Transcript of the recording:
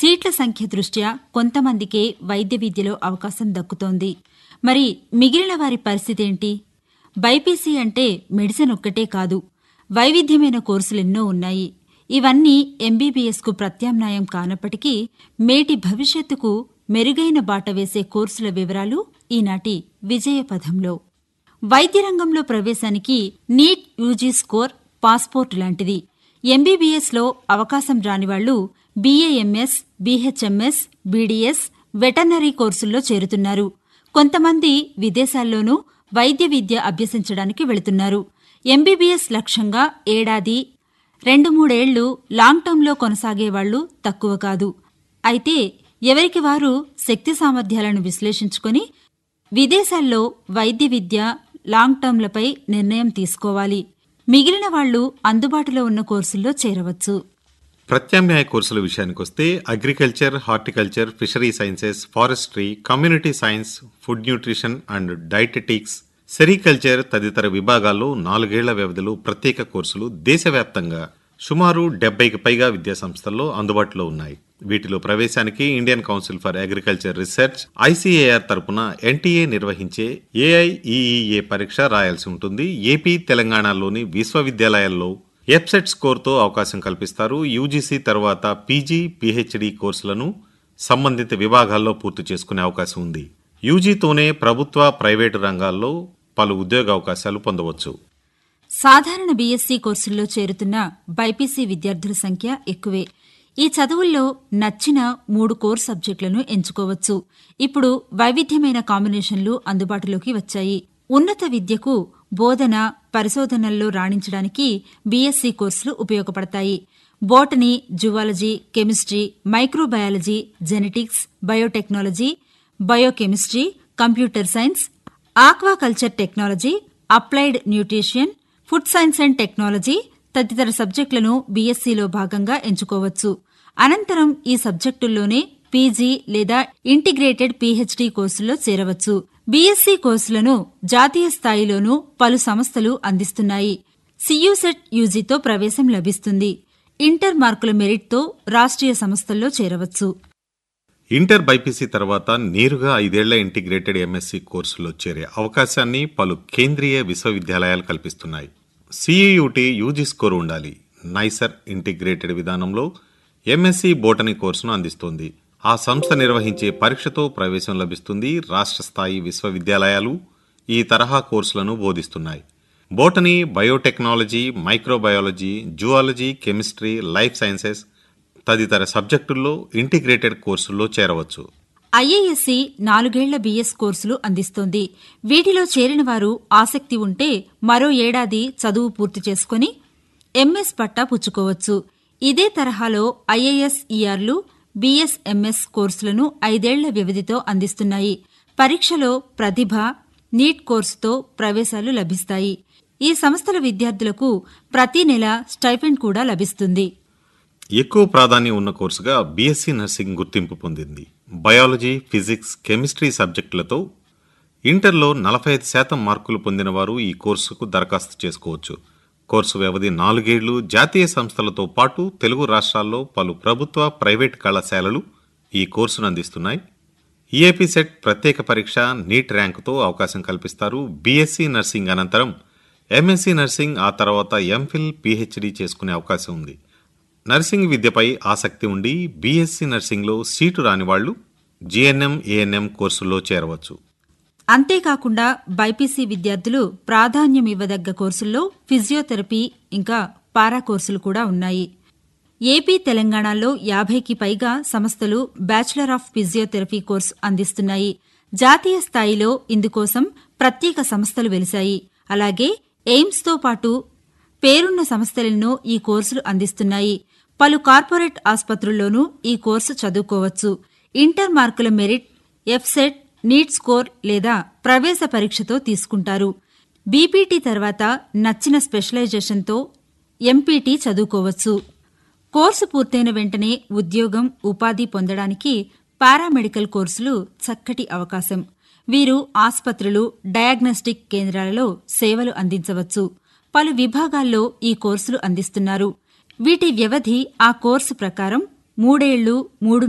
సీట్ల సంఖ్య దృష్ట్యా కొంతమందికే వైద్య విద్యలో అవకాశం దక్కుతోంది మరి మిగిలిన వారి పరిస్థితేంటి బైపీసీ అంటే మెడిసిన్ ఒక్కటే కాదు వైవిధ్యమైన కోర్సులెన్నో ఉన్నాయి ఇవన్నీ ఎంబీబీఎస్కు ప్రత్యామ్నాయం కానప్పటికీ మేటి భవిష్యత్తుకు మెరుగైన బాట వేసే కోర్సుల వివరాలు ఈనాటి విజయపథంలో వైద్య రంగంలో ప్రవేశానికి నీట్ యూజీ స్కోర్ పాస్పోర్ట్ లాంటిది ఎంబీబీఎస్లో అవకాశం రానివాళ్లు బీఏఎంఎస్ బీహెచ్ఎంఎస్ బీడీఎస్ వెటర్నరీ కోర్సుల్లో చేరుతున్నారు కొంతమంది విదేశాల్లోనూ వైద్య విద్య అభ్యసించడానికి వెళుతున్నారు ఎంబీబీఎస్ లక్ష్యంగా ఏడాది రెండు మూడేళ్లు లాంగ్ టర్మ్లో కొనసాగేవాళ్లు తక్కువ కాదు అయితే ఎవరికి వారు శక్తి సామర్థ్యాలను విశ్లేషించుకొని విదేశాల్లో వైద్య విద్య లాంగ్ టర్మ్లపై నిర్ణయం తీసుకోవాలి మిగిలిన వాళ్లు అందుబాటులో ఉన్న కోర్సుల్లో చేరవచ్చు ప్రత్యామ్నాయ కోర్సుల విషయానికొస్తే agriculture horticulture fishery sciences forestry community science food nutrition and dietetics sericulture తదితర విభాగాల్లో నాలుగేళ్ల వ్యవధిలో ప్రత్యేక కోర్సులు దేశవ్యాప్తంగా సుమారు డెబ్బైకి పైగా విద్యాసంస్థల్లో అందుబాటులో ఉన్నాయి వీటిలో ప్రవేశానికి Indian council for agriculture research ICAR తరపున ఎన్టీఏ నిర్వహించే ఏఐఈఈఏ పరీక్ష రాయాల్సి ఉంటుంది ఏపీ తెలంగాణలోని విశ్వవిద్యాలయాల్లో ఎప్సెట్ స్కోర్తో అవకాశం కల్పిస్తారు యూజీసీ తర్వాత పీజీ పీహెచ్డీ కోర్సులను సంబంధిత విభాగాల్లో పూర్తి చేసుకునే అవకాశం ఉంది యూజీతోనే ప్రభుత్వ ప్రైవేటు రంగాల్లో పలు ఉద్యోగ అవకాశాలు పొందవచ్చు సాధారణ బీఎస్సీ కోర్సుల్లో చేరుతున్న బైపీసీ విద్యార్థుల సంఖ్య ఎక్కువే ఈ చదువుల్లో నచ్చిన మూడు కోర్ సబ్జెక్టులను ఎంచుకోవచ్చు ఇప్పుడు వైవిధ్యమైన కాంబినేషన్లు అందుబాటులోకి వచ్చాయి ఉన్నత విద్యకు బోధన పరిశోధనల్లో రాణించడానికి బీఎస్సీ కోర్సులు ఉపయోగపడతాయి botany zoology chemistry microbiology genetics biotechnology biochemistry computer science aquaculture technology applied nutrition food science and technology తదితర సబ్జెక్టులను బీఎస్సీలో భాగంగా ఎంచుకోవచ్చు అనంతరం ఈ సబ్జెక్టుల్లోనే పీజీ లేదా ఇంటిగ్రేటెడ్ పీహెచ్డీ కోర్సుల్లో చేరవచ్చు బీఎస్సీ కోర్సులను జాతీయ స్థాయిలోనూ పలు సంస్థలు అందిస్తున్నాయి సియూసెట్ యూజీతో ప్రవేశం లభిస్తుంది ఇంటర్ మార్కుల మెరిట్తో రాష్ట్రీయ సంస్థల్లో చేరవచ్చు ఇంటర్ బైపీసీ తర్వాత నేరుగా ఐదేళ్ల ఇంటిగ్రేటెడ్ ఎంఎస్సీ కోర్సులో చేరే అవకాశాన్ని పలు కేంద్రీయ విశ్వవిద్యాలయాలు కల్పిస్తున్నాయి సిఈయుటి యూజీ స్కోర్ ఉండాలి నైసర్ ఇంటిగ్రేటెడ్ విధానంలో ఎంఎస్సీ బోటనీ కోర్సును అందిస్తోంది ఆ సంస్థ నిర్వహించే పరీక్షతో ప్రవేశం లభిస్తుంది రాష్ట్ర స్థాయి విశ్వవిద్యాలయాలు ఈ తరహా కోర్సులను బోధిస్తున్నాయి botany biotechnology microbiology zoology chemistry life sciences తదితర సబ్జెక్టుల్లో ఇంటిగ్రేటెడ్ కోర్సుల్లో చేరవచ్చు ఐఏఎస్సి నాలుగేళ్ల బీఎస్ కోర్సులు అందిస్తోంది వీటిలో చేరిన వారు ఆసక్తి ఉంటే మరో ఏడాది చదువు పూర్తి చేసుకుని ఎంఎస్ పట్టా పుచ్చుకోవచ్చు ఇదే తరహాలో ఐఏఎస్ ఈఆర్లు బీఎస్ఎంఎస్ కోర్సులను ఐదేళ్ల వ్యవధితో అందిస్తున్నాయి పరీక్షలో ప్రతిభ నీట్ కోర్సుతో ప్రవేశాలు లభిస్తాయి ఈ సంస్థల విద్యార్థులకు ప్రతి నెల స్టైఫెండ్ కూడా లభిస్తుంది ఎక్కువ ప్రాధాన్యం ఉన్న కోర్సుగా బీఎస్సీ నర్సింగ్ గుర్తింపు పొందింది బయాలజీ ఫిజిక్స్ కెమిస్ట్రీ సబ్జెక్టులతో ఇంటర్లో నలభై ఐదు శాతం మార్కులు పొందిన వారు ఈ కోర్సుకు దరఖాస్తు చేసుకోవచ్చు కోర్సు వ్యవధి నాలుగేళ్లు జాతీయ సంస్థలతో పాటు తెలుగు రాష్ట్రాల్లో పలు ప్రభుత్వ ప్రైవేట్ కళాశాలలు ఈ కోర్సును అందిస్తున్నాయి ఈఏపీ సెట్ ప్రత్యేక పరీక్ష నీట్ ర్యాంకుతో అవకాశం కల్పిస్తారు బీఎస్సీ నర్సింగ్ అనంతరం ఎంఎస్సీ నర్సింగ్ ఆ తర్వాత ఎంఫిల్ పీహెచ్డీ చేసుకునే అవకాశం ఉంది నర్సింగ్ విద్యపై ఆసక్తి ఉండి బీఎస్సీ నర్సింగ్లో సీటు రాని వాళ్లు జీఎన్ఎం ఏఎన్ఎం కోర్సుల్లో చేరవచ్చు అంతేకాకుండా బైపీసీ విద్యార్థులు ప్రాధాన్యం ఇవ్వదగ్గ కోర్సుల్లో ఫిజియోథెరపీ ఇంకా పారా కోర్సులు కూడా ఉన్నాయి ఏపీ తెలంగాణలో యాభైకి పైగా సంస్థలు బ్యాచిలర్ ఆఫ్ ఫిజియోథెరపీ కోర్సు అందిస్తున్నాయి జాతీయ స్థాయిలో ఇందుకోసం ప్రత్యేక సంస్థలు వెలిశాయి అలాగే ఎయిమ్స్తో పాటు పేరున్న సంస్థలెన్నో ఈ కోర్సులు అందిస్తున్నాయి పలు కార్పొరేట్ ఆసుపత్రుల్లోనూ ఈ కోర్సు చదువుకోవచ్చు ఇంటర్ మార్కుల మెరిట్ ఎఫ్సెట్ నీట్ స్కోర్ లేదా ప్రవేశ పరీక్షతో తీసుకుంటారు బీపీటీ తర్వాత నచ్చిన స్పెషలైజేషన్తో ఎంపీటీ చదువుకోవచ్చు కోర్సు పూర్తయిన వెంటనే ఉద్యోగం ఉపాధి పొందడానికి పారామెడికల్ కోర్సులు చక్కటి అవకాశం వీరు ఆసుపత్రులు డయాగ్నోస్టిక్ కేంద్రాలలో సేవలు అందించవచ్చు పలు విభాగాల్లో ఈ కోర్సులు అందిస్తున్నారు వీటి వ్యవధి ఆ కోర్సు ప్రకారం మూడేళ్లు మూడు